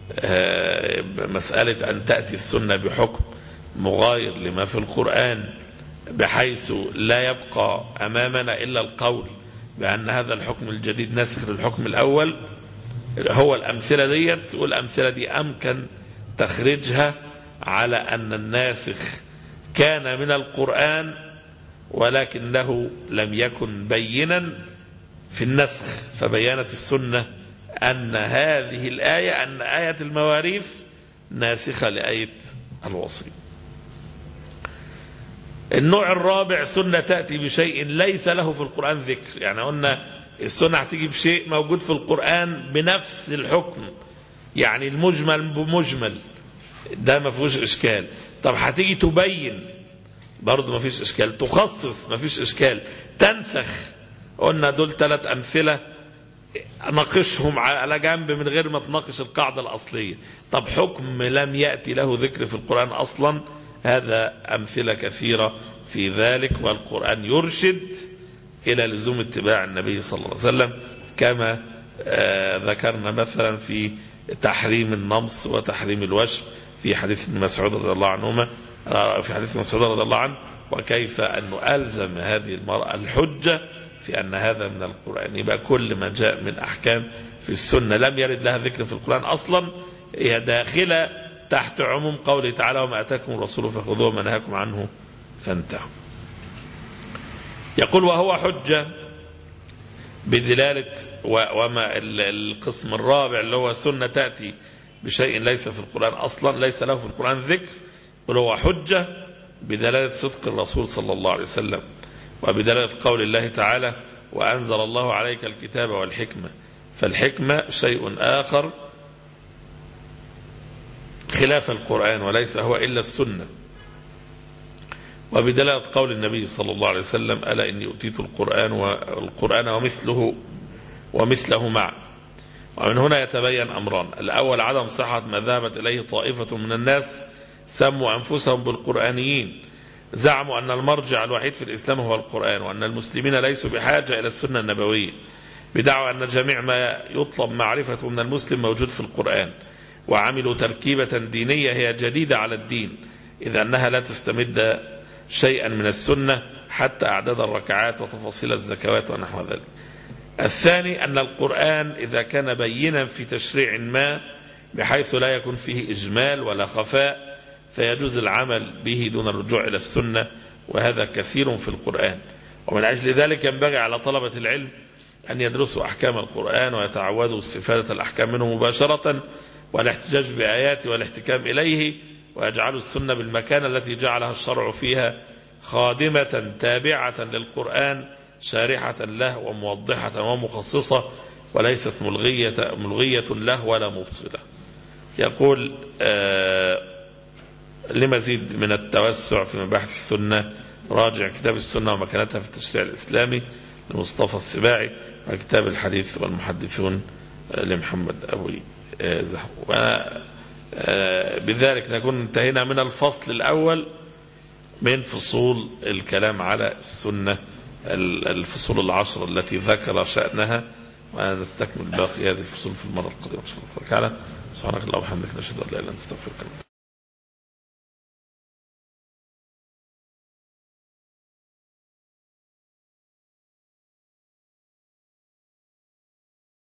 مسألة أن تأتي السنة بحكم مغاير لما في القرآن بحيث لا يبقى أمامنا إلا القول بأن هذا الحكم الجديد نسخ للحكم الأول هو الأمثلة ديت والأمثلة دي أمكن تخريجها على أن الناسخ كان من القرآن ولكنه لم يكن بينا في النسخ فبينت السنة أن هذه الآية أن آية المواريث ناسخة لآية الوصي النوع الرابع سنة تأتي بشيء ليس له في القرآن ذكر يعني قلنا السنة هتيجي بشيء موجود في القرآن بنفس الحكم يعني المجمل بمجمل ده ما فيهوش إشكال طب هتيجي تبين برضه ما فيش إشكال تخصص ما فيش إشكال تنسخ قلنا دول ثلاث أمثلة ناقشهم على جنب من غير ما تناقش القاعدة الأصلية طب حكم لم يأتي له ذكر في القرآن أصلا هذا أمثلة كثيرة في ذلك والقرآن يرشد إلى لزوم اتباع النبي صلى الله عليه وسلم كما آه ذكرنا مثلا في تحريم النمص وتحريم الوشم في حديث ابن مسعود رضي الله عنهما في حديث مسعود رضي الله عنه وكيف أن ألزم هذه المرأة الحجة في أن هذا من القرآن يبقى كل ما جاء من أحكام في السنة لم يرد لها ذكر في القرآن أصلا هي داخلة تحت عموم قوله تعالى وما أتاكم الرسول فخذوه وما نهاكم عنه فانتهوا يقول وهو حجة بدلالة وما القسم الرابع اللي هو سنة تأتي بشيء ليس في القرآن أصلا ليس له في القرآن ذكر بل هو حجة بدلالة صدق الرسول صلى الله عليه وسلم وبدلالة قول الله تعالى وأنزل الله عليك الكتاب والحكمة فالحكمة شيء آخر خلاف القرآن وليس هو إلا السنة وبدلالة قول النبي صلى الله عليه وسلم ألا إني أتيت القرآن والقرآن ومثله ومثله معا ومن هنا يتبين أمران الأول عدم صحة ما ذهبت إليه طائفة من الناس سموا أنفسهم بالقرآنيين زعموا أن المرجع الوحيد في الإسلام هو القرآن وأن المسلمين ليسوا بحاجة إلى السنة النبوية بدعوى أن جميع ما يطلب معرفته من المسلم موجود في القرآن وعملوا تركيبة دينية هي جديدة على الدين إذ أنها لا تستمد شيئا من السنة حتى أعداد الركعات وتفاصيل الزكوات ونحو ذلك الثاني أن القرآن إذا كان بينا في تشريع ما بحيث لا يكون فيه إجمال ولا خفاء فيجوز العمل به دون الرجوع إلى السنة وهذا كثير في القرآن ومن أجل ذلك ينبغي على طلبة العلم أن يدرسوا أحكام القرآن ويتعودوا استفادة الأحكام منه مباشرة والاحتجاج بآياته والاحتكام إليه ويجعلوا السنة بالمكان التي جعلها الشرع فيها خادمة تابعة للقرآن شارحة له وموضحة ومخصصة وليست ملغية, ملغية له ولا مبصلة يقول آه لمزيد من التوسع في مباحث السنة راجع كتاب السنة ومكانتها في التشريع الإسلامي لمصطفى السباعي وكتاب الحديث والمحدثون لمحمد أبو زهو وأنا بذلك نكون انتهينا من الفصل الأول من فصول الكلام على السنة الفصول العشر التي ذكر شأنها وأنا نستكمل باقي هذه الفصول في المرة القادمة إن شاء الله تعالى سبحانك اللهم وبحمدك نشهد أن لا إله إلا أنت نستغفرك